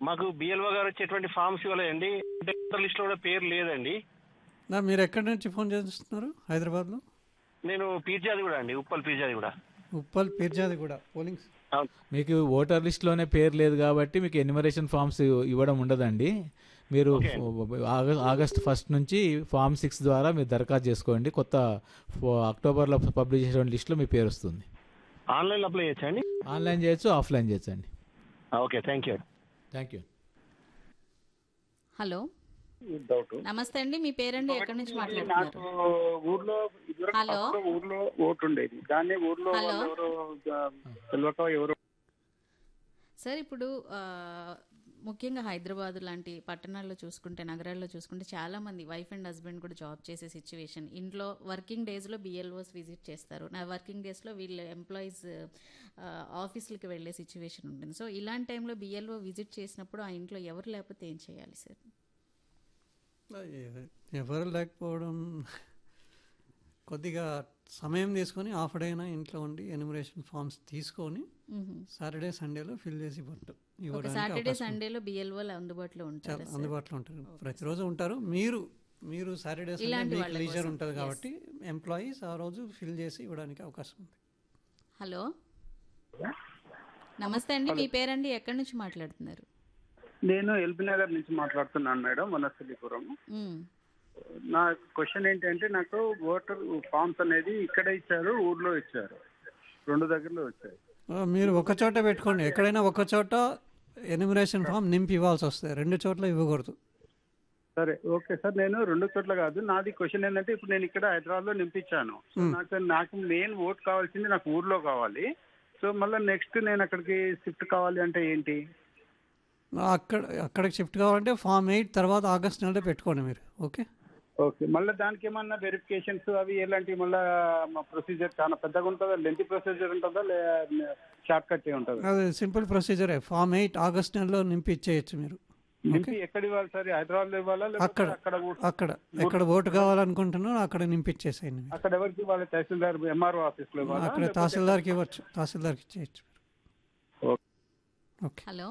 మాకు బిఎల్ఓ గారు వచ్చేటువంటి ఫామ్స్ ఇవ్వలేదండి లిస్ట్ లో కూడా పేరు లేదండి నా మీరు ఎక్కడి నుంచి ఫోన్ చేస్తున్నారు హైదరాబాద్లో నేను పీర్జాది కూడా అండి ఉప్పల్ పీర్జాది కూడా ఉప్పల్ పీర్జాది కూడా పోలింగ్ అవును. మీకు ఓటర్ లిస్ట్లోనే పేరు లేదు కాబట్టి మీకు ఎన్యుమరేషన్ ఫామ్స్ ఇవ్వడం ఉండదండి మీరు ఆగ- ఆగస్ట్ ఫస్ట్ నుంచి ఫామ్ సిక్స్ ద్వారా మీరు దరఖాస్తు చేసుకోండి కొత్త ఫో- అక్టోబర్లో పబ్లిష్ చేసిన లిస్ట్లో మీ పేరు వస్తుంది ఆన్లైన్ లో అప్లై చేయొచ్చా అండి ఆన్లైన్ చేయొచ్చు ఆఫ్లైన్ చేయొచ్చు అండి okay thank you thank you hello doubt నమస్తే అండి మీ పేరండి ఎక్కడి నుంచి నాకు మాట్లాడుతున్నారు ఊర్లో ఇదివరకు హలో. ఫస్ట్ ఊర్లో ఓటు ఉండేది దాన్ని ఊర్లో హలో. వాళ్ళు ఎవరో ఆ, తెలియక ఎవరో సార్ ఇప్పుడు ఆ, ముఖ్యంగా హైదరాబాద్ లాంటి పట్టణాల్లో చూసుకుంటే నగరాల్లో చూసుకుంటే చాలా మంది వైఫ్ అండ్ హస్బెండ్ కూడా జాబ్ చేసే సిచ్యువేషన్ ఇంట్లో వర్కింగ్ డేస్లో బిఎల్ఓస్ విజిట్ చేస్తారు నా వర్కింగ్ డేస్లో వీళ్ళ ఎంప్లాయీస్ ఆఫీసులకి వెళ్ళే సిచ్యువేషన్ ఉంటుంది సో ఇలాంటి టైంలో బిఎల్ఓ విజిట్ చేసినప్పుడు ఆ ఇంట్లో ఎవరు లేకపోతే ఏం చేయాలి సార్ ఎవరు లేకపోవడం కొద్దిగా సమయం తీసుకొని హాఫ్ డే అయినా ఇంట్లో ఉండి ఎన్యుమరేషన్ ఫామ్స్ తీసుకొని సాటర్డే సండేలో ఫిల్ చేసి ఇవ్వటం ఒక ఇవ్వడానికి సాటర్డే అవకాశం ఉంది. సండేలో బిఎల్ఓలు అందుబాటులో ఉంటారు చాలా అందుబాటులో ఉంటారు ప్రతిరోజు ఉంటారు మీరు మీరు సాటర్డే సండే ఇలాంటి మీకు వాళ్ళ లీజర్ కోసం, ఉంటుంది yes. కాబట్టి ఎంప్లాయీస్ ఆ రోజు ఫిల్ చేసి ఇవ్వడానికి అవకాశం ఉంది హలో నమస్తే అండి మీ పేరండి ఎక్కడి నుంచి మాట్లాడుతున్నారు నేను ఎల్బీ నగర్ నుంచి మాట్లాడుతున్నాను మేడం వనస్థలిపురం మ్మ్. నా క్వశ్చన్ ఏంటంటే నాకు ఓటర్ ఫామ్స్ అనేది ఇక్కడ ఇచ్చారు ఊర్లో ఇచ్చారు రెండు దగ్గరలో వచ్చాయి ఆ, మీరు ఒక చోట పెట్టుకోండి ఎక్కడైనా ఒక చోట ఎన్యుమరేషన్ ఫామ్ నింపి ఇవ్వాల్సి వస్తుంది రెండు చోట్ల ఇవ్వకూడదు సరే ఓకే సార్ నేను రెండు చోట్ల కాదు నాది క్వశ్చన్ ఏంటంటే ఇప్పుడు నేను ఇక్కడ హైదరాబాద్ లో నింపించాను సో నాకు నాకు మెయిన్ ఓట్ కావాల్సింది నాకు ఊర్లో కావాలి సో మళ్ళీ నెక్స్ట్ నేను అక్కడికి షిఫ్ట్ కావాలి అంటే ఏంటి అక్కడ అక్కడికి షిఫ్ట్ కావాలంటే ఫామ్ ఎయిట్ తర్వాత ఆగస్ట్ నెలలో పెట్టుకోండి మీరు ఓకే ఓకే మళ్ళీ దానికి ఏమన్నా వెరిఫికేషన్స్ అవి ఎలాంటి మళ్ళీ ప్రొసీజర్ చాలా పెద్దగా ఉంటుందా లెంత్ ప్రొసీజర్ ఉంటుందా లే షార్ట్ కట్ ఉంటుందా అది సింపుల్ ప్రొసీజరే ఫామ్ ఎయిట్ ఆగస్ట్ నెలలో నింపి ఇచ్చేయచ్చు మీరు నింపి ఎక్కడ ఇవ్వాలి సార్ హైదరాబాద్ లో ఇవ్వాలా లేకపోతే అక్కడ అక్కడ ఊ- అక్కడ ఎక్కడ ఓటు కావాలనుకుంటున్నారో అక్కడ నింపించేసేయండి మీరు అక్కడ ఎవరికి ఇవ్వాలి తహసీల్దార్ ఎంఆర్ఓ ఆఫీస్ లో ఇవ్వాలా అక్కడ లేకపోతే- తహసీల్దార్కి ఇవ్వచ్చు తహసీల్దార్కి ఇచ్చేయచ్చు ఓకే. ఓకే హలో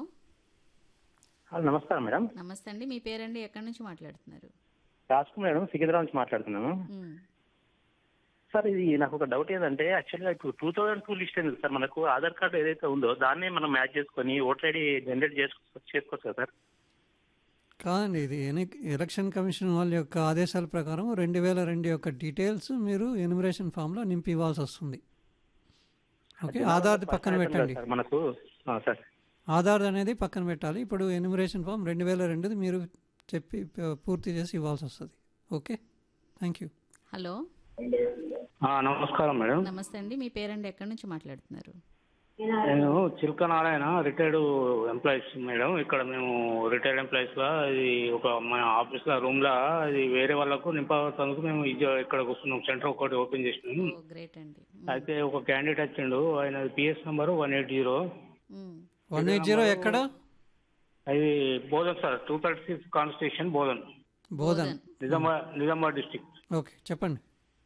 హలో నమస్కారం మేడం నమస్తే అండి మీ పేరండి ఎక్కడి నుంచి మాట్లాడుతున్నారు రాజ్కు మేడం సికింద్రాబాద్ నుంచి మాట్లాడుతున్నాను మ్మ్. సార్ ఇది నాకు ఒక డౌట్ ఏంటంటే యాక్చువల్గా ఇప్పుడు టూ థౌసండ్ టూ లిస్ట్ ఎందుకు సార్ మనకు ఆధార్ కార్డు ఏదైతే ఉందో దాన్నే మనం మ్యాచ్ చేసుకొని ఓటర్ ఐడి జనరేట్ చేసుకో చేసుకోవచ్చు కదా సార్ కాదండి ఇది ఎని- ఎలక్షన్ కమిషన్ వాళ్ళ యొక్క ఆదేశాల ప్రకారం రెండు వేల రెండు యొక్క డీటెయిల్స్ మీరు ఎన్యుమరేషన్ ఫామ్లో నింపి ఇవ్వాల్సి వస్తుంది ఓకే ఆధార్ పక్కన పెట్టండి సార్ మనకు ఆ, సార్ ఆధార్ అనేది పక్కన పెట్టాలి ఇప్పుడు ఎన్యుమరేషన్ ఫామ్ రెండు వేల రెండుది మీరు చెప్పి ప- పూర్తి చేసి ఇవ్వాల్సి వస్తుంది ఓకే థ్యాంక్ యూ హలో ఆ, నమస్కారం మేడం నమస్తే అండి మీ పేరండి ఎక్కడి నుంచి మాట్లాడుతున్నారు నేను Chilka Narayana retired employees madam ఇక్కడ మేము రిటైర్డ్ ఎంప్లాయీస్ లా ఇది ఒక మన ఆఫీస్ లో రూమ్ లా ఇది వేరే వాళ్ళకు నింపేందుకు మేము ఇది ఇక్కడ కూర్చున్నాం సెంటర్ ఒకటి ఓపెన్ చేసినాం ఓ గ్రేట్ అండి అయితే ఒక క్యాండిడేట్ వచ్చిండు ఆయన PS number one eight zero మ్మ్. వన్ ఎయిట్ జీరో ఎక్కడ అది Bodhan sir two thirty six constitution Bodhan Bodhan Nizamabad Nizamabad district okay చెప్పండి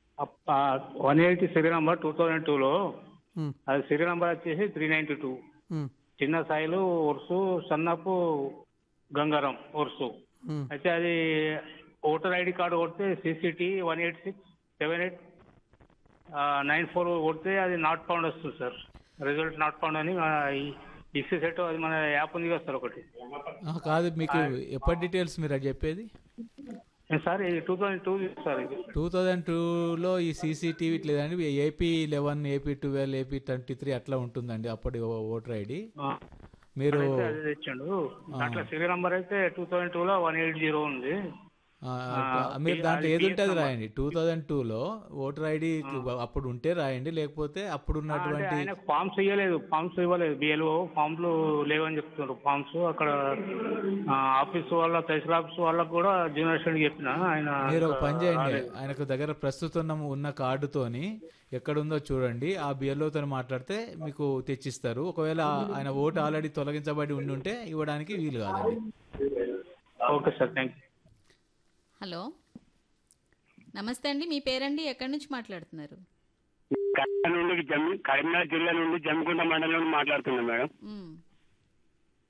one eighty serial number two thousand టూలో మ్, అది సీరియల్ నంబర్ వచ్చేసి త్రీ నైన్టీ టూ మ్, చిన్న సాయిలు ఉర్సు సన్నపు గంగారం ఉర్సు మ్. అయితే అది ఓటర్ ఐడి కార్డు కొడితే CCT one eight six seven eight nine four కొడితే అది నాట్ పౌండ్ వస్తుంది సార్ రిజల్ట్ నాట్ పౌండ్ అని ఇక్స్ సెట్ అది మన యాప్ ఉంది కదా సార్ ఒకటి ఆ, కాదు మీకు ఎప్పటి డీటెయిల్స్ మీరు అది చెప్పేది ఏ సార్ ఇది టూ థౌజండ్ టూ సార్ ఇది టూ థౌజండ్ టూలో ఈ సీసీటీవీ లేదండి AP eleven AP twelve AP twenty three అట్లా ఉంటుందండి అప్పటి ఓ- ఓటర్ ఐడి ఆ. మీరు అయితే అది తెచ్చిండు దాంట్లో సీరియల్ నంబర్ అయితే టూ థౌజండ్ టూలో వన్ ఎయిట్ జీరో ఉంది ఆ, మీరు అది దాంట్లో ఏది PS ఉంటుంది number. రాయండి టూ థౌజండ్ టూలో ఓటర్ ఐడి అప్పుడు ఉంటే రాయండి లేకపోతే అప్పుడు అంటే ఉన్నటువంటి ఆయన ఫామ్స్ ఇవ్వలేదు ఫామ్స్ ఇవ్వలేదు బిఎల్ఓ ఫామ్లు లేవని చెప్తున్నారు ఫామ్స్ అక్కడ ఆ, ఆఫీస్ వాళ్ళ తహసీల్ ఆఫీస్ వాళ్ళకు కూడా జూనియర్ స్టూడెంట్ చెప్పిన ఆయన మీరు ఒక పని చేయండి రాలేదు. ఆయనకు దగ్గర ప్రస్తుతం ఉన్న కార్డుతోని ఎక్కడుందో చూడండి ఆ బిఎల్ఓతో మాట్లాడితే మీకు తెచ్చిస్తారు ఒకవేళ ఆయన ఓటు ఆల్రెడీ తొలగించబడి ఉండి ఉంటే ఇవ్వడానికి వీలు కాదండి okay sir thank you hello నమస్తే అండి మీ పేరండి ఎక్కడి నుంచి మాట్లాడుతున్నారు కరీంనగర్ నుండి జమ్మి కరీంనగర్ జిల్లా నుండి జమ్మికుంట మండలం నుండి మాట్లాడుతున్నాం మేడం మ్మ్.